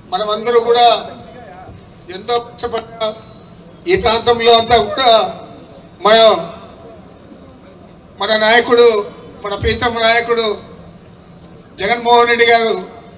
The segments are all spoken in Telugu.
మనమందరూ కూడా ఎంతో కష్టపడ్డ ఈ ప్రాంతంలో అంతా కూడా మన మన నాయకుడు మన ప్రీతమ నాయకుడు జగన్మోహన్ రెడ్డి గారు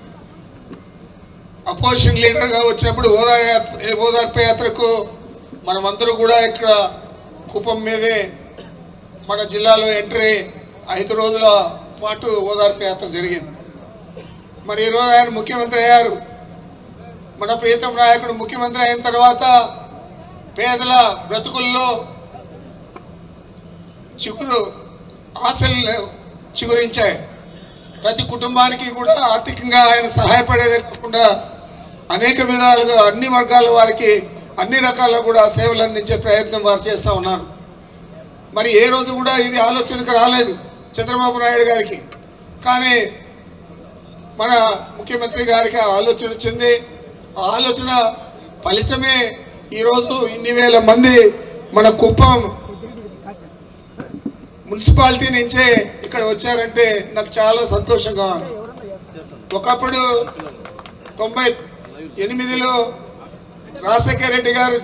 అపోజిషన్ లీడర్గా వచ్చినప్పుడు ఓదార్ యాత్ర ఓదార్పు యాత్రకు మనమందరూ కూడా ఇక్కడ కుప్పం మీదే మన జిల్లాలో ఎంట్రీ ఐదు రోజుల పాటు ఓదార్పు యాత్ర జరిగింది మరి ఈరోజు ఆయన ముఖ్యమంత్రి అయ్యారు మన ప్రీతం నాయకుడు ముఖ్యమంత్రి అయిన తర్వాత పేదల బ్రతుకుల్లో చిగురు ఆశలు చిగురించాయి ప్రతి కుటుంబానికి కూడా ఆర్థికంగా ఆయన సహాయపడేదే కాకుండా అనేక విధాలుగా అన్ని వర్గాల వారికి అన్ని రకాల కూడా సేవలు అందించే ప్రయత్నం వారు చేస్తూ ఉన్నారు మరి ఏ రోజు కూడా ఇది ఆలోచనకు రాలేదు చంద్రబాబు నాయుడు గారికి కానీ మన ముఖ్యమంత్రి గారికి ఆ ఆలోచన వచ్చింది ఆ ఆలోచన ఫలితమే ఈరోజు ఇన్ని వేల మంది మన కుప్పం మున్సిపాలిటీ నుంచే ఇక్కడ వచ్చారంటే నాకు చాలా సంతోషంగా ఉంది ఒకప్పుడు తొంభై ఎనిమిదిలో రాజశేఖర రెడ్డి గారు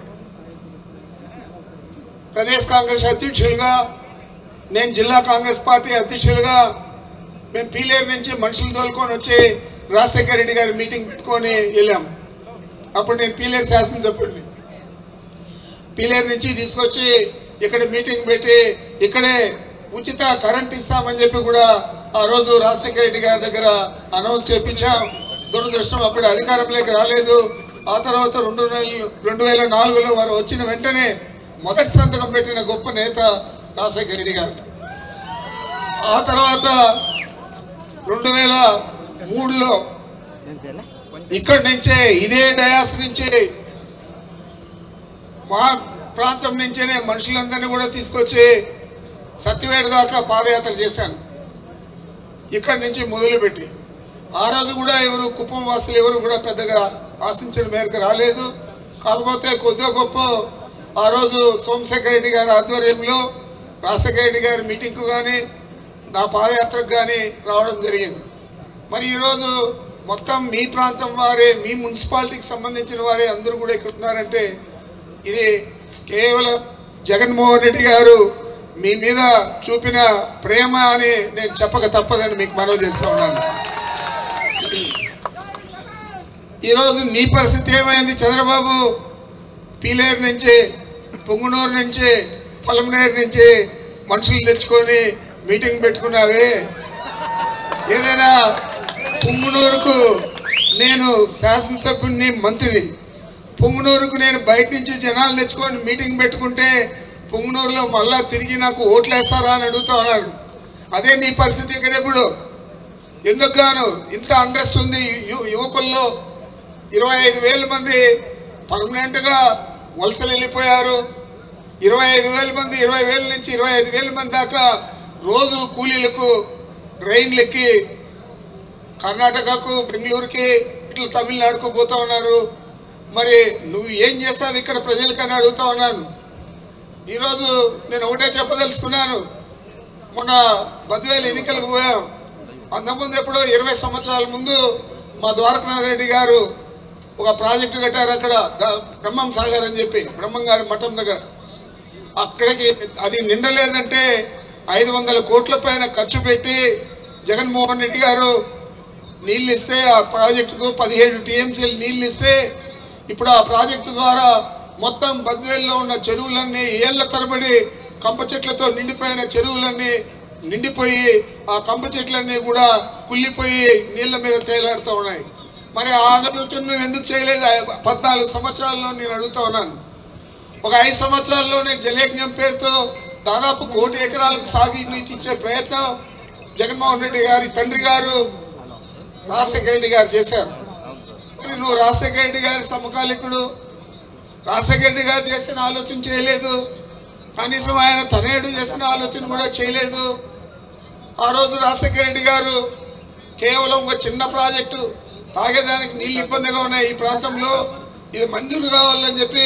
ప్రదేశ్ కాంగ్రెస్ అధ్యక్షులుగా నేను జిల్లా కాంగ్రెస్ పార్టీ అధ్యక్షులుగా మేము పీలేరు నుంచి మనుషులు తోలుకొని వచ్చి రాజశేఖర రెడ్డి గారి మీటింగ్ పెట్టుకొని వెళ్ళాం అప్పుడు నేను పీలేరు శాసనసభ్యుడిని పీలేరు నుంచి తీసుకొచ్చి ఇక్కడ మీటింగ్ పెట్టి ఇక్కడే ఉచిత కరెంట్ ఇస్తామని చెప్పి కూడా ఆ రోజు రాజశేఖర రెడ్డి గారి దగ్గర అనౌన్స్ చేయించాం దురదృష్టం అప్పుడు అధికారంలోకి రాలేదు ఆ తర్వాత రెండు నెలలు రెండు వేల నాలుగులో వారు వచ్చిన వెంటనే మొదటి సంతకం పెట్టిన గొప్ప నేత రాజశేఖర రెడ్డి గారు ఆ తర్వాత రెండు వేల మూడులో ఇక్కడి నుంచే ఇదే డయాస్ నుంచి మా ప్రాంతం నుంచేనే మనుషులందరినీ కూడా తీసుకొచ్చి సత్యవేడ దాకా పాదయాత్ర చేశాను ఇక్కడి నుంచి మొదలుపెట్టి ఆ రోజు కూడా ఎవరు కుప్పం వాసులు ఎవరు కూడా పెద్దగా ఆశించిన మేరకు రాలేదు కాకపోతే కొద్దిగా గొప్ప ఆ రోజు సోమశేఖర రెడ్డి గారి ఆధ్వర్యంలో రాజశేఖర రెడ్డి గారి మీటింగ్కు కానీ నా పాదయాత్రకు కానీ రావడం జరిగింది మరి ఈరోజు మొత్తం మీ ప్రాంతం వారే మీ మున్సిపాలిటీకి సంబంధించిన వారే అందరూ కూడా ఇక్కడ ఉన్నారంటే ఇది కేవలం జగన్మోహన్ రెడ్డి గారు మీ మీద చూపిన ప్రేమ అని నేను చెప్పక తప్పదని మీకు మనవి చేస్తూ ఉన్నాను ఈరోజు నీ పరిస్థితి ఏమైంది చంద్రబాబు పీలేరు నుంచి పొంగునూరు నుంచి పొలంనేరు నుంచి మనుషులు తెచ్చుకొని మీటింగ్ పెట్టుకున్నావే ఏదైనా పొంగునూరుకు నేను శాసనసభ్యుడిని మంత్రిని పొంగునూరుకు నేను బయట నుంచి జనాలు తెచ్చుకొని మీటింగ్ పెట్టుకుంటే పొంగునూరులో మళ్ళా తిరిగి నాకు ఓట్లు వేస్తారా అని అడుగుతా ఉన్నారు అదే నీ పరిస్థితి ఇక్కడ ఇప్పుడు ఎందుకు గాను ఇంత అండ్రెస్ట్ ఉంది యు- యువకుల్లో ఇరవై ఐదు వేల మంది పర్మనెంట్గా వలసలు వెళ్ళిపోయారు ఇరవై ఐదు వేల మంది ఇరవై వేల నుంచి ఇరవై ఐదు వేల మంది దాకా రోజు కూలీలకు ట్రైన్లెక్కి కర్ణాటకకు బెంగళూరుకి ఇట్లా తమిళనాడుకు పోతా ఉన్నారు మరి నువ్వు ఏం చేస్తావు ఇక్కడ ప్రజలకని అడుగుతా ఉన్నాను ఈరోజు నేను ఒకటే చెప్పదలుచుకున్నాను మొన్న బద్వేలు ఎన్నికలకు పోయాం అంతకుముందు ఎప్పుడో ఇరవై సంవత్సరాల ముందు మా ద్వారకనాథ్ రెడ్డి గారు ఒక ప్రాజెక్టు కట్టారు అక్కడ ద- బ్రహ్మం సాగర్ అని చెప్పి బ్రహ్మం గారి మఠం దగ్గర అక్కడికి అది నిండలేదంటే ఐదు వందల కోట్ల పైన ఖర్చు పెట్టి జగన్మోహన్ రెడ్డి గారు నీళ్ళు ఇస్తే ఆ ప్రాజెక్టుకు పదిహేడు టీఎంసీలు నీళ్ళు ఇస్తే ఇప్పుడు ఆ ప్రాజెక్టు ద్వారా మొత్తం బద్వేల్లో ఉన్న చెరువులన్నీ ఏళ్ల తరబడి కంప చెట్లతో నిండిపోయిన చెరువులన్నీ నిండిపోయి ఆ కంప చెట్లన్నీ కూడా కుళ్ళిపోయి నీళ్ళ మీద తేలాడుతూ ఉన్నాయి మరి ఆ ఆలోచన నువ్వు ఎందుకు చేయలేదు ఆ పద్నాలుగు సంవత్సరాల్లో నేను అడుగుతా ఉన్నాను ఒక ఐదు సంవత్సరాల్లోనే జలయజ్ఞం పేరుతో దాదాపు కోటి ఎకరాలకు సాగు నీటి ఇచ్చే ప్రయత్నం జగన్మోహన్ రెడ్డి గారి తండ్రి గారు రాజశేఖర రెడ్డి గారు చేశారు మరి నువ్వు రాజశేఖర రెడ్డి గారి సమకాలికుడు రాజశేఖర రెడ్డి గారు చేసిన ఆలోచన చేయలేదు కనీసం ఆయన తనేడు చేసిన ఆలోచన కూడా చేయలేదు ఆ రోజు రాజశేఖర రెడ్డి గారు కేవలం ఒక చిన్న ప్రాజెక్టు తాగేదానికి నీళ్ళు ఇబ్బందిగా ఉన్నాయి ఈ ప్రాంతంలో ఇది మంజూరు కావాలని చెప్పి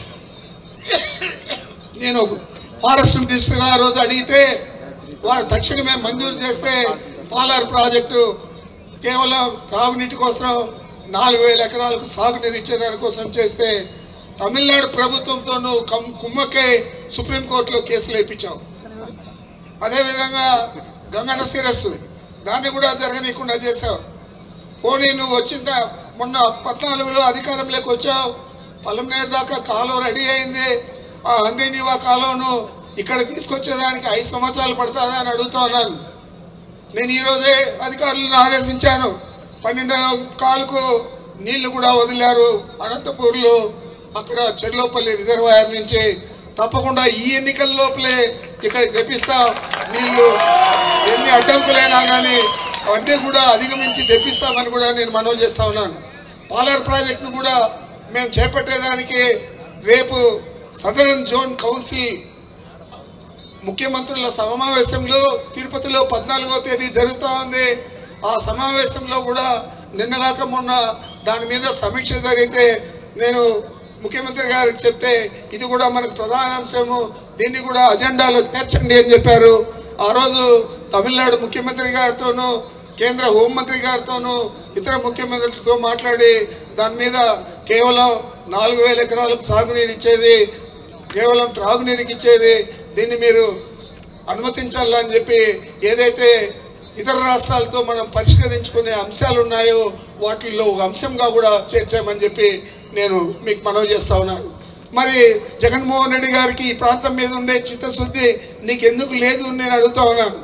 నేను ఫారెస్ట్ మినిస్టర్గా ఆ రోజు అడిగితే వారు తక్షణమే మంజూరు చేస్తే పాలార్ ప్రాజెక్టు కేవలం త్రాగునీటి కోసం నాలుగు వేల ఎకరాలకు సాగునీరు ఇచ్చేదానికోసం చేస్తే తమిళనాడు ప్రభుత్వంతోనూ కమ్ కుమ్మకే సుప్రీంకోర్టులో కేసులు వేయించావు అదేవిధంగా గంగన్న శిరస్సు దాన్ని కూడా జరగనీయకుండా చేశావు పోనీ నువ్వు వచ్చిన మొన్న పద్నాలుగులో అధికారంలోకి వచ్చావు పల్లెమనేరు దాకా కాలువ రెడీ అయింది ఆ అందినీవా కాలువను ఇక్కడ తీసుకొచ్చేదానికి ఐదు సంవత్సరాలు పడుతుందా అని అడుగుతా ఉన్నాను నేను ఈరోజే అధికారులను ఆదేశించాను పన్నెండవ కాలుకు నీళ్లు కూడా వదిలారు అనంతపూర్లో అక్కడ చెర్లోపల్లి రిజర్వాయర్ నుంచి తప్పకుండా ఈ ఎన్నికల లోపలే ఇక్కడికి తెప్పిస్తాం నీళ్లు ఎన్ని అడ్డంకులైనా కానీ అవన్నీ కూడా అధిగమించి తెప్పిస్తామని కూడా నేను మనవి చేస్తా ఉన్నాను పాలర్ ప్రాజెక్టును కూడా మేము చేపట్టేదానికి రేపు సదరన్ జోన్ కౌన్సిల్ ముఖ్యమంత్రుల సమావేశంలో తిరుపతిలో పద్నాలుగో తేదీ జరుగుతూ ఉంది ఆ సమావేశంలో కూడా నిన్నగాక మొన్న దాని మీద సమీక్ష జరిగితే నేను ముఖ్యమంత్రి గారికి చెప్తే ఇది కూడా మనకు ప్రధాన అంశము దీన్ని కూడా అజెండాలో చేర్చండి అని చెప్పారు ఆ రోజు తమిళనాడు ముఖ్యమంత్రి గారితోనూ కేంద్ర హోంమంత్రి గారితోనూ ఇతర ముఖ్యమంత్రులతో మాట్లాడి దాని మీద కేవలం నాలుగు వేల ఎకరాలకు సాగునీరు ఇచ్చేది కేవలం త్రాగునీరుకి ఇచ్చేది దీన్ని మీరు అనుమతించాలని చెప్పి ఏదైతే ఇతర రాష్ట్రాలతో మనం పరిష్కరించుకునే అంశాలు ఉన్నాయో వాటిల్లో ఒక అంశంగా కూడా చేర్చామని చెప్పి నేను మీకు మనవి చేస్తా ఉన్నాను మరి జగన్మోహన్ రెడ్డి గారికి ఈ ప్రాంతం మీద ఉండే చిత్తశుద్ధి నీకు ఎందుకు లేదు అని నేను అడుగుతా ఉన్నాను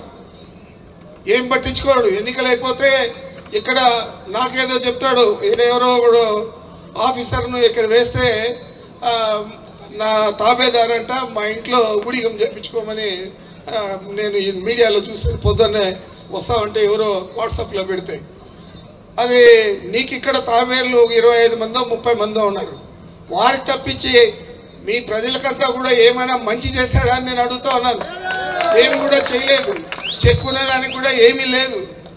ఏం పట్టించుకోడు ఎన్నికలు అయిపోతే ఇక్కడ నాకేదో చెప్తాడు ఈయన ఎవరో ఒకడు ఆఫీసర్ను ఇక్కడ వేస్తే ఆ, నా తాబేదారంట మా ఇంట్లో ఊడిగం చేయించుకోమని ఆ, నేను ఈ మీడియాలో చూసాను పొద్దున్నే వస్తామంటే ఎవరో వాట్సాప్లో పెడితే అది నీకు ఇక్కడ తాబేర్లు ఇరవై ఐదు మందో ముప్పై మందో ఉన్నారు వారికి తప్పించి మీ ప్రజలకంతా కూడా ఏమైనా మంచి చేశాడా అని నేను అడుగుతా ఉన్నాను ఏమి కూడా చేయలేదు చెప్పుకునేదానికి కూడా ఏమీ లేదు